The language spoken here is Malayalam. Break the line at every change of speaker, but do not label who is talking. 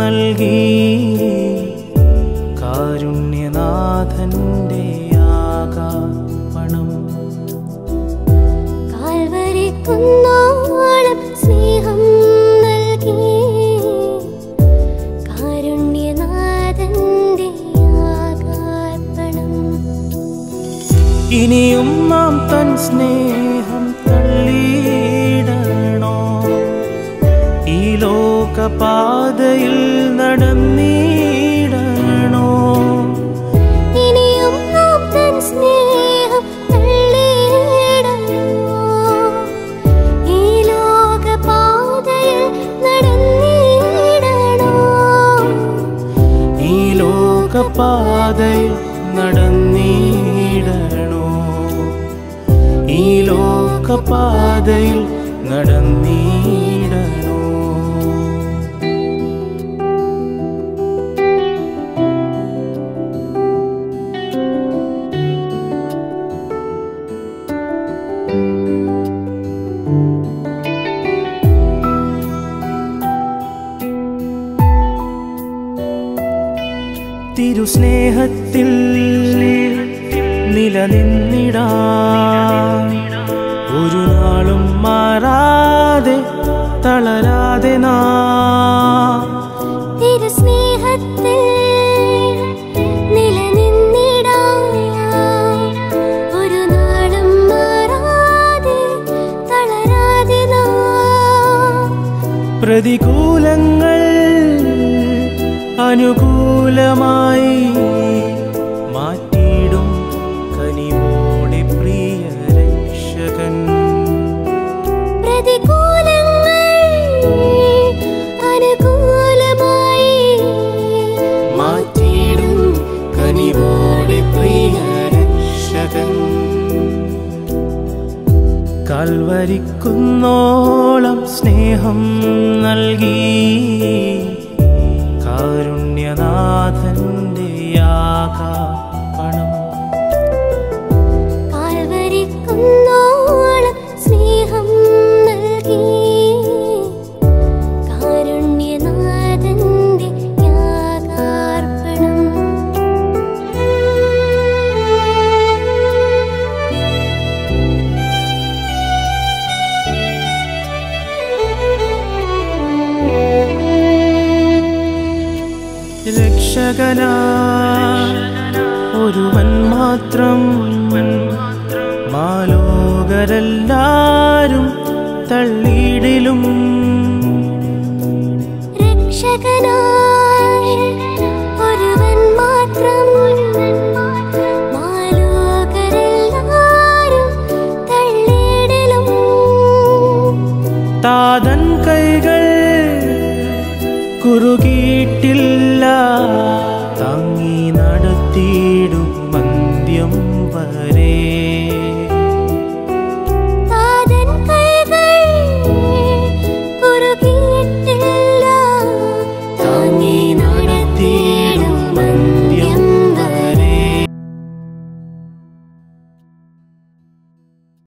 നൽകി കാരുണ്യനാഥന്റെ ആകാപണം
കാൽവരി കുന്നോളം സ്നേഹം നൽകി കാരുണ്യനാഥന്റെ ആകാർപ്പണം
ഇനിയും നാം തൻ സ്നേഹം തള്ളിയിടണോ ഈ ലോകപാതയിൽ നടന്നിടണോ
ഇനിയും നാം തൻ സ്നേഹം തള്ളിയിടണോ ഈ ലോകപാതയിൽ നടന്നിടണോ
ഈ ലോകപാതയിൽ നടന്നിടണോ ഈ ലോകപാതയിൽ നടന്നിടണോ തിരുസ്നേഹത്തിൽ നിലനിന്നിടാ ഒരു നാളും മാറാതെ തളരാതെ നാ
തിരുസ്നേഹത്തിൽ നിലനിന്നിടാം ഒരു നാളും മാറാതെ തളരാതെ നാം
പ്രതികൂലങ്ങൾ അനുകൂലമായി മാറ്റിയിടും കനിവോടെ പ്രിയ രക്ഷകൻ
പ്രതികൂലങ്ങൾ അനുകൂലമായി
മാറ്റിയിടും കനിവോടെ പ്രിയ രക്ഷകൻ കൽവരിക്കുന്നോളം സ്നേഹം നൽകി കാരുണ്യനാഥന്റെ യാകാപണം
കാൽവരി കുന്നോളം സ്നേഹം നൽകി കാരുണ്യനാഥന്റെ യാഗാർപ്പണം
രക്ഷകനാ ഒരുവൻ മാത്രം മാലോകരെല്ലാരും തള്ളിയിടിലും
രക്ഷകനായി ഒരുവൻ മാത്രം മാലോകരെല്ലാരും തള്ളിയിടലും
താതൻ കൈകൾ കുറുകിയിട്ടില്ല താങ്ങി നടത്തിയിടും മന്ത്യം വരെ
താതൻ കൈകൾ കുറുകിയിട്ടില്ല
താങ്ങി